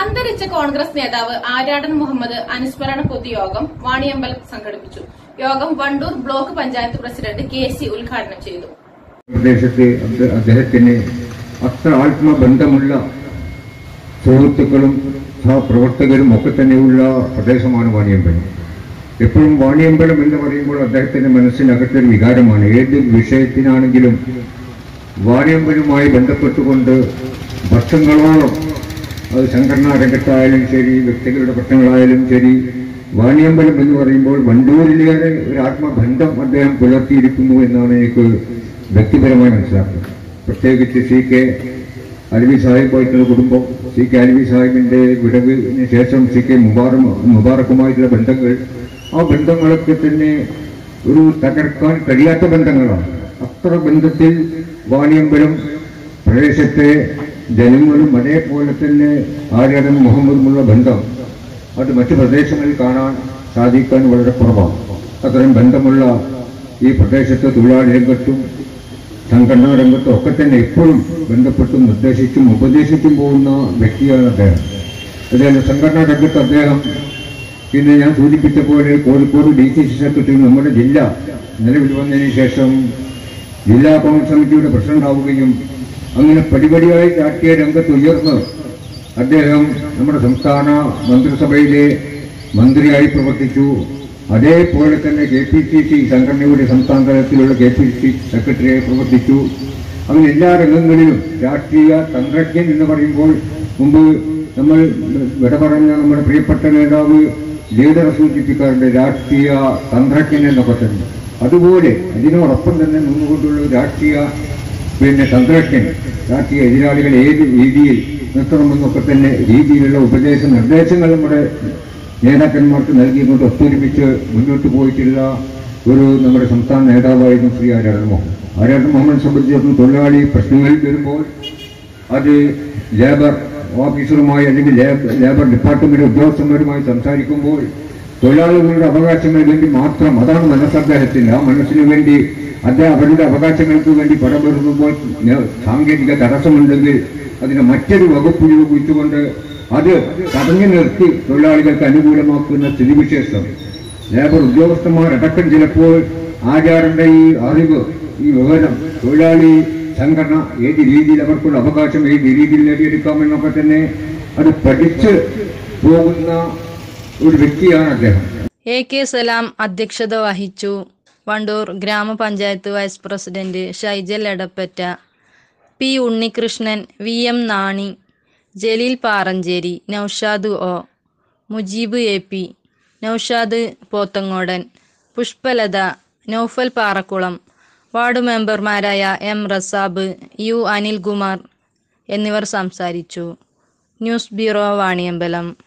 അന്തരിച്ച കോൺഗ്രസ് നേതാവ് ആര്യാടൻ മുഹമ്മദ് അനുസ്മരണ പൊതുയോഗം വാണിയമ്പലം സംഘടിപ്പിച്ചു യോഗം Wandoor block panchayat president K C ഉദ്ഘാടനം ചെയ്തു പ്രദേശത്ത് അദ്ദേ- അദ്ദേഹത്തിന് അത്ര ആത്മബന്ധമുള്ള സുഹൃത്തുക്കളും സഹപ്രവർത്തകരും ഒക്കെ തന്നെയുള്ള പ്രദേശമാണ് വാണിയമ്പലം എപ്പോഴും വാണിയമ്പലം എന്ന് പറയുമ്പോൾ അദ്ദേഹത്തിന്റെ മനസ്സിനകത്തൊരു വികാരമാണ് ഏത് വിഷയത്തിനാണെങ്കിലും വാണിയമ്പലവുമായി ബന്ധപ്പെട്ടുകൊണ്ട് വർഷങ്ങളോളം അത് സംഘടനാ രംഗത്തായാലും ശരി വ്യക്തികളുടെ പ്രശ്നങ്ങളായാലും ശരി വാണിയമ്പലം എന്ന് പറയുമ്പോൾ വണ്ടൂരിലേറെ ഒരു ആത്മബന്ധം അദ്ദേഹം പുലർത്തിയിരിക്കുന്നു എന്നാണ് എനിക്ക് വ്യക്തിപരമായി മനസ്സിലാക്കുന്നത് പ്രത്യേകിച്ച് സി കെ അലവി സാഹിബായിട്ടുള്ള കുടുംബം സി കെ അലവി സാഹിബിന്റെ വിടവിന് ശേഷം സി കെ മുബാറ മുബാറക്കുമായിട്ടുള്ള ബന്ധങ്ങൾ ആ ബന്ധങ്ങളൊക്കെ തന്നെ ഒരു തകർക്കാൻ കഴിയാത്ത ബന്ധങ്ങളാണ് അത്ര ബന്ധത്തിൽ വാണിയമ്പലം പ്രദേശത്തെ ജനങ്ങളും അതേപോലെ തന്നെ ആര്യാടൻ മുഹമ്മദുമുള്ള ബന്ധം അത് മറ്റു പ്രദേശങ്ങളിൽ കാണാൻ സാധിക്കാൻ വളരെ കുറവാണ് അത്തരം ബന്ധമുള്ള ഈ പ്രദേശത്തെ തൊഴിലാളി രംഗത്തും സംഘടനാ രംഗത്തും ഒക്കെ തന്നെ എപ്പോഴും ബന്ധപ്പെട്ടും നിർദ്ദേശിച്ചും ഉപദേശിച്ചും പോകുന്ന വ്യക്തിയാണ് അദ്ദേഹം അദ്ദേഹം സംഘടനാ രംഗത്ത് അദ്ദേഹം പിന്നെ ഞാൻ സൂചിപ്പിച്ച പോലെ Kozhikode D C C secretary നമ്മുടെ ജില്ല നിലവിൽ വന്നതിന് ശേഷം ജില്ലാ കോൺഗ്രസ് സമിതിയുടെ പ്രസിഡന്റ് ആവുകയും അങ്ങനെ പടിപടിയായി രാഷ്ട്രീയ രംഗത്ത് ഉയർന്ന് അദ്ദേഹം നമ്മുടെ സംസ്ഥാന മന്ത്രിസഭയിലെ മന്ത്രിയായി പ്രവർത്തിച്ചു അതേപോലെ തന്നെ കെ പി സി സി സംഘടനയുടെ സംസ്ഥാന തലത്തിലുള്ള കെ പി സി സെക്രട്ടറിയായി പ്രവർത്തിച്ചു അങ്ങനെ എല്ലാ രംഗങ്ങളിലും രാഷ്ട്രീയ തന്ത്രജ്ഞൻ എന്ന് പറയുമ്പോൾ മുമ്പ് നമ്മൾ വിട പറഞ്ഞ നമ്മുടെ പ്രിയപ്പെട്ട നേതാവ് ലീഡറെ സൂചിപ്പിക്കാറുണ്ട് രാഷ്ട്രീയ തന്ത്രജ്ഞൻ എന്നൊക്കെ തന്നെ അതുപോലെ അതിനോടൊപ്പം തന്നെ നിന്നുകൊണ്ടുള്ള ഒരു രാഷ്ട്രീയ പിന്നെ തന്ത്രജ്ഞൻ രാഷ്ട്രീയ എതിരാളികൾ ഏത് രീതിയിൽ നിർത്തണമെന്നൊക്കെ തന്നെ രീതിയിലുള്ള ഉപദേശ നിർദ്ദേശങ്ങൾ നമ്മുടെ നേതാക്കന്മാർക്ക് നൽകിക്കൊണ്ട് ഒത്തൊരുമിച്ച് മുന്നോട്ട് പോയിട്ടുള്ള ഒരു നമ്മുടെ സംസ്ഥാന നേതാവായിരുന്നു ശ്രീ ആര്യാടൻ മോഹൻ ആര്യാടൻ മോഹനെ സംബന്ധിച്ചിടത്തോളം തൊഴിലാളി പ്രശ്നങ്ങളിൽ വരുമ്പോൾ അത് ലേബർ ഓഫീസറുമായി അല്ലെങ്കിൽ ലേബർ ലേബർ ഡിപ്പാർട്ട്മെന്റ് ഉദ്യോഗസ്ഥന്മാരുമായി സംസാരിക്കുമ്പോൾ തൊഴിലാളികളുടെ അവകാശങ്ങൾക്ക് വേണ്ടി മാത്രം അതാണ് മനസ്സ് അദ്ദേഹത്തിന്റെ ആ മനസ്സിന് വേണ്ടി അദ്ദേഹം അവരുടെ അവകാശങ്ങൾക്ക് വേണ്ടി പടപെടുമ്പോൾ സാങ്കേതിക തടസ്സമുണ്ടെങ്കിൽ അതിനെ മറ്റൊരു വകുപ്പ് ഉപയോഗിച്ചുകൊണ്ട് അത് തടഞ്ഞു നിർത്തി തൊഴിലാളികൾക്ക് അനുകൂലമാക്കുന്ന സ്ഥിതിവിശേഷം ലേബർ ഉദ്യോഗസ്ഥന്മാരടക്കം ചിലപ്പോൾ ആചാരന്റെ ഈ അറിവ് ഈ വിവരം തൊഴിലാളി സംഘടന ഏത് രീതിയിൽ അവർക്കുള്ള അവകാശം ഏത് രീതിയിൽ നേടിയെടുക്കാമെന്നൊക്കെ തന്നെ അത് പഠിച്ച് പോകുന്ന ഒരു വ്യക്തിയാണ് അദ്ദേഹം എ കെ സലാം അധ്യക്ഷത വഹിച്ചു വണ്ടൂർ ഗ്രാമപഞ്ചായത്ത് vice president Shaijal Edappatta P Unnikrishnan V M Nani Jaleel Paranchery Noushad O Mujeeb A P Noushad Pothangodan Pushpalatha Noufal Parakkulam ward മെമ്പർമാരായ എം റസാബ് യു അനിൽകുമാർ എന്നിവർ സംസാരിച്ചു ന്യൂസ് ബ്യൂറോ വാണിയമ്പലം